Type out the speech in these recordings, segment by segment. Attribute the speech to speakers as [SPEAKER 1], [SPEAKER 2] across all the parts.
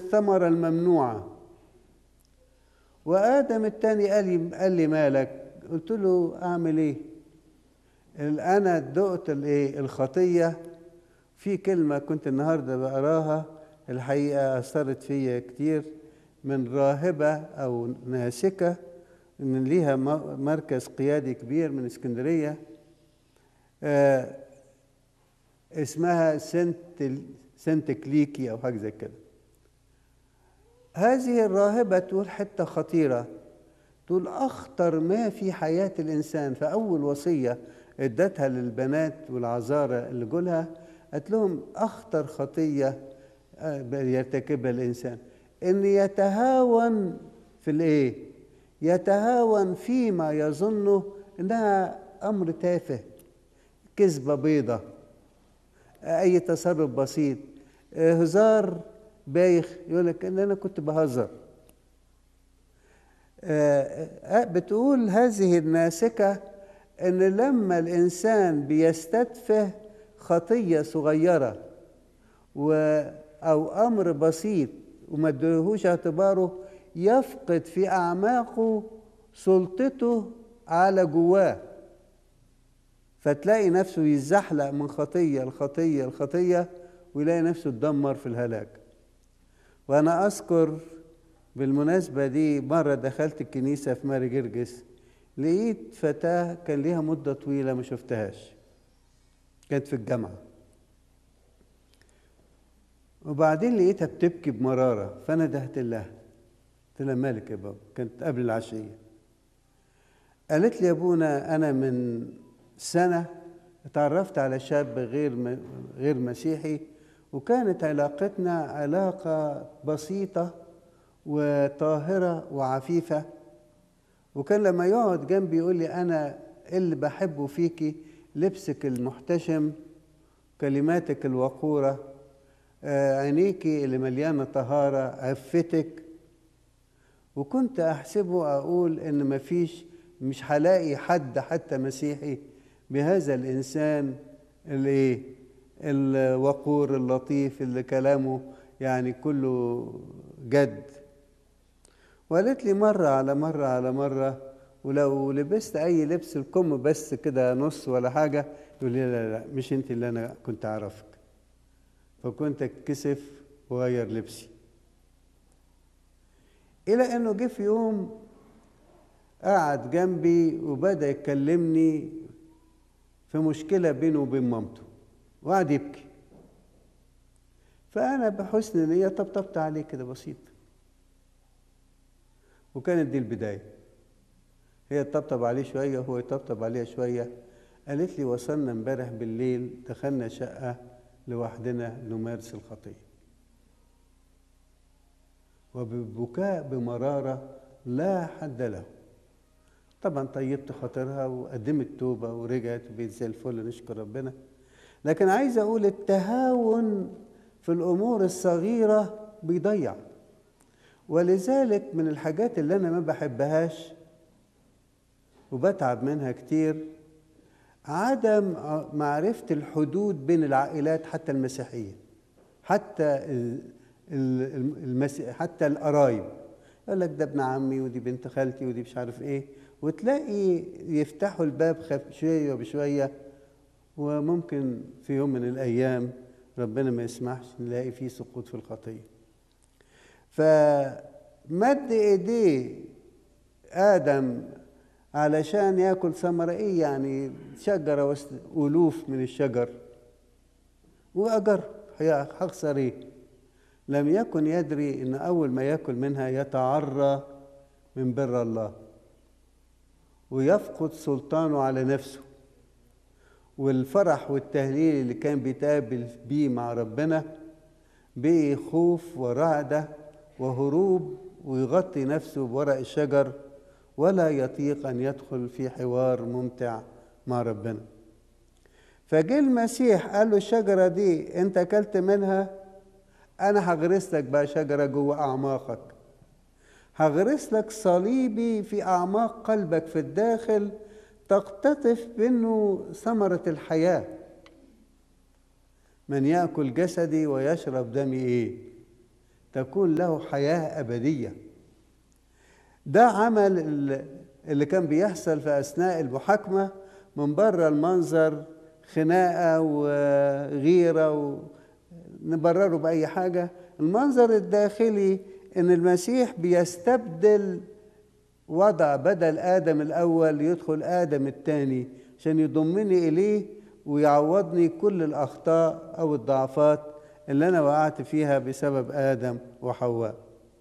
[SPEAKER 1] الثمرة الممنوعة وآدم التاني قال لي قال لي مالك قلت له أعمل إيه أنا دقت الإيه الخطية في كلمة كنت النهاردة بقراها الحقيقة أثرت فيا كتير من راهبة أو ناسكة من ليها مركز قيادي كبير من اسكندرية آه اسمها سنت سنت كليكي أو حاجة زي كده هذه الراهبة تقول حتة خطيرة تقول أخطر ما في حياة الإنسان فأول وصية ادتها للبنات والعذارى اللي جولها قالت لهم أخطر خطية يرتكبها الإنسان إن يتهاون في الإيه؟ يتهاون فيما يظنه إنها أمر تافه كذبة بيضة أي تصرف بسيط هزار بايخ يقول لك إن أنا كنت بهزر بتقول هذه الناسكة إن لما الإنسان بيستتفه خطية صغيرة و أو أمر بسيط وما ادلهوش اعتباره يفقد في أعماقه سلطته على جواه فتلاقي نفسه يزحلق من خطية لخطية لخطية ويلاقي نفسه اتدمر في الهلاك وأنا أذكر بالمناسبة دي مرة دخلت الكنيسة في ماري جرجس لقيت فتاة كان ليها مدة طويلة ما شفتهاش كانت في الجامعة وبعدين لقيتها بتبكي بمرارة فأنا دهت لها قلت لها مالك يا بابا كانت قبل العشية قالت لي يا ابونا أنا من سنة اتعرفت على شاب غير غير مسيحي وكانت علاقتنا علاقة بسيطة وطاهرة وعفيفة وكان لما يقعد جنبي يقول لي أنا اللي بحبه فيكي لبسك المحتشم كلماتك الوقورة عينيكي اللي مليانة طهارة عفتك وكنت أحسبه أقول إن مفيش مش هلاقي حد حتى مسيحي بهذا الإنسان اللي الوقور اللطيف اللي كلامه يعني كله جد وقالت لي مرة على مرة على مرة ولو لبست أي لبس الكم بس كده نص ولا حاجة يقول لي لا لا مش أنت اللي أنا كنت أعرفك فكنت أتكسف وغير لبسي إلى أنه جه في يوم قعد جنبي وبدأ يكلمني في مشكلة بينه وبين مامته وقعد يبكي فأنا بحسن نية طبطبت عليه كده بسيط وكانت دي البداية هي تطبطب عليه شوية وهو يطبطب عليها شوية قالت لي وصلنا امبارح بالليل دخلنا شقة لوحدنا نمارس الخطية وببكاء بمرارة لا حد له طبعا طيبت خاطرها وقدمت توبة ورجعت بيت زي الفل نشكر ربنا لكن عايز أقول التهاون في الأمور الصغيرة بيضيع ولذلك من الحاجات اللي أنا ما بحبهاش وبتعب منها كتير عدم معرفة الحدود بين العائلات حتى المسيحية حتى المسي... حتى القرايب يقول لك ده ابن عمي ودي بنت خالتي ودي مش عارف ايه وتلاقي يفتحوا الباب خف شوية بشوية وممكن في يوم من الأيام ربنا ما يسمحش نلاقي فيه سقوط في الخطية فمد ايديه آدم علشان ياكل ثمرة ايه يعني شجرة وسط ألوف من الشجر وأجر هخسر ايه لم يكن يدري ان اول ما ياكل منها يتعرى من بر الله ويفقد سلطانه على نفسه والفرح والتهليل اللي كان بيتقابل بيه مع ربنا بقي خوف ورعدة وهروب ويغطي نفسه بورق الشجر ولا يطيق أن يدخل في حوار ممتع مع ربنا فجه المسيح قال له الشجرة دي أنت أكلت منها أنا هغرس لك بقى شجرة جوه أعماقك هغرس لك صليبي في أعماق قلبك في الداخل تقتطف منه ثمرة الحياة من يأكل جسدي ويشرب دمي إيه تكون له حياة أبدية ده عمل اللي كان بيحصل في أثناء المحاكمة من بره المنظر خناقة وغيرة ونبرره بأي حاجة المنظر الداخلي إن المسيح بيستبدل وضع بدل آدم الأول يدخل آدم الثاني عشان يضمني إليه ويعوضني كل الأخطاء أو الضعفات اللي أنا وقعت فيها بسبب آدم وحواء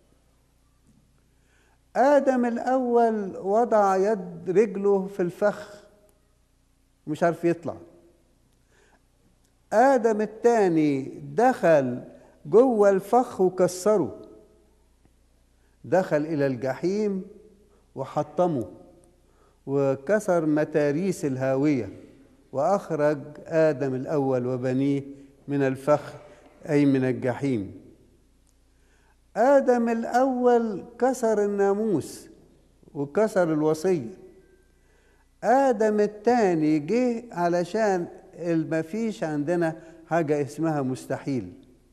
[SPEAKER 1] آدم الأول وضع يد رجله في الفخ مش عارف يطلع آدم الثاني دخل جوه الفخ وكسره دخل إلى الجحيم وحطمه وكسر متاريس الهاوية وأخرج آدم الأول وبنيه من الفخ أي من الجحيم آدم الأول كسر الناموس وكسر الوصية آدم الثاني جه علشان ما فيش عندنا حاجة اسمها مستحيل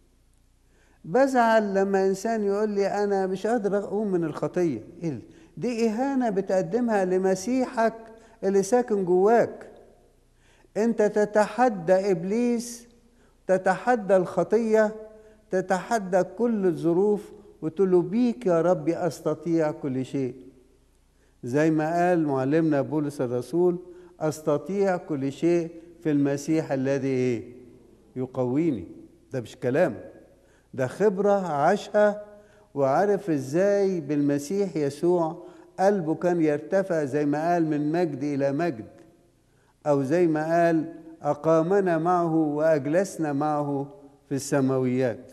[SPEAKER 1] بزعل لما إنسان يقول لي أنا مش قادر أقوم من الخطية إيه دي إهانة بتقدمها لمسيحك اللي ساكن جواك أنت تتحدى إبليس تتحدى الخطية تتحدى كل الظروف وتقول له بيك يا ربي أستطيع كل شيء زي ما قال معلمنا بولس الرسول أستطيع كل شيء في المسيح الذي إيه يقويني ده مش كلام ده خبرة عاشها وعرف ازاي بالمسيح يسوع قلبه كان يرتفع زي ما قال من مجد إلى مجد أو زي ما قال أقامنا معه وأجلسنا معه في السماويات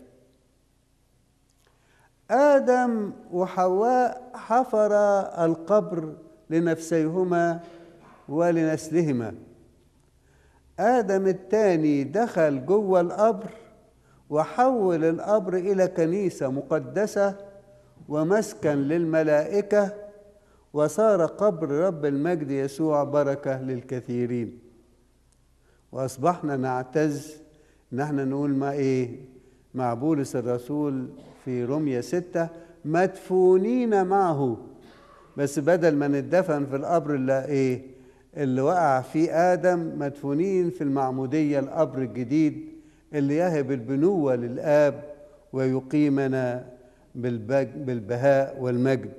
[SPEAKER 1] آدم وحواء حفر القبر لنفسيهما ولنسلهما آدم الثاني دخل جوه القبر وحول القبر إلى كنيسة مقدسة ومسكن للملائكة وصار قبر رب المجد يسوع بركة للكثيرين وأصبحنا نعتز إن احنا نقول ما إيه مع بولس الرسول في رمية ستة مدفونين معه بس بدل ما ندفن في القبر اللي إيه اللي وقع فيه آدم مدفونين في المعمودية القبر الجديد اللي يهب البنوة للآب ويقيمنا بالبهاء والمجد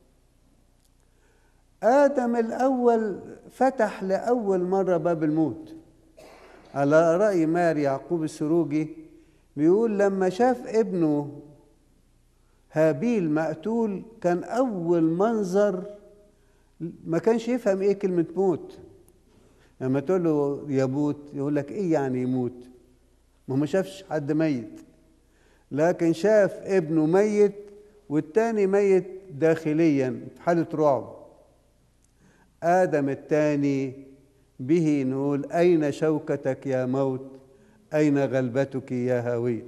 [SPEAKER 1] آدم الأول فتح لأول مرة باب الموت على رأي مار يعقوب السروجي بيقول لما شاف ابنه هابيل مقتول كان أول منظر ما كانش يفهم إيه كلمة موت لما تقول له يموت يقول لك إيه يعني يموت ما ما شافش حد ميت لكن شاف ابنه ميت والتاني ميت داخليا في حالة رعب آدم التاني به نقول أين شوكتك يا موت أين غلبتك يا هاوية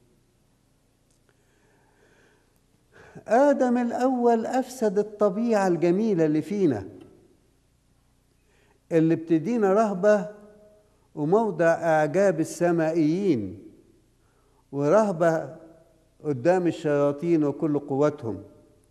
[SPEAKER 1] آدم الأول أفسد الطبيعة الجميلة اللي فينا اللي بتدينا رهبة وموضع إعجاب السمائيين ورهبة قدام الشياطين وكل قوتهم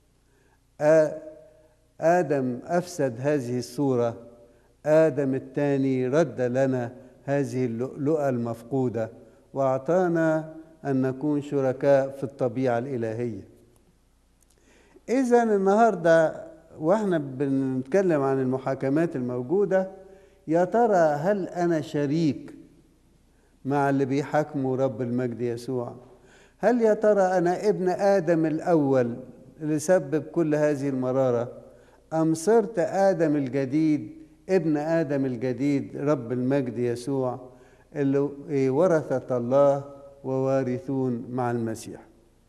[SPEAKER 1] آدم أفسد هذه الصورة آدم الثاني رد لنا هذه اللؤلؤة المفقودة وأعطانا أن نكون شركاء في الطبيعة الإلهية إذا النهاردة وإحنا بنتكلم عن المحاكمات الموجودة يا ترى هل أنا شريك مع اللي بيحاكموا رب المجد يسوع هل يا ترى أنا ابن آدم الأول اللي سبب كل هذه المرارة أم صرت آدم الجديد ابن آدم الجديد رب المجد يسوع اللي ورثة الله ووارثون مع المسيح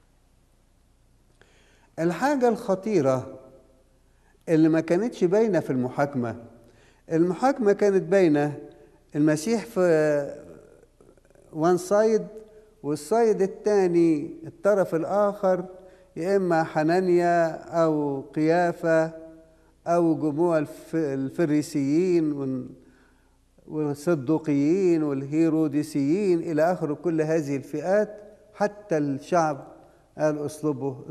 [SPEAKER 1] الحاجة الخطيرة اللي ما كانتش باينة في المحاكمة المحاكمة كانت باينة المسيح في وان سايد والسايد الثاني الطرف الآخر يا إما حنانيا أو قيافة أو جموع الفريسيين والصدوقيين والهيروديسيين إلى آخر كل هذه الفئات حتى الشعب قال اصلبه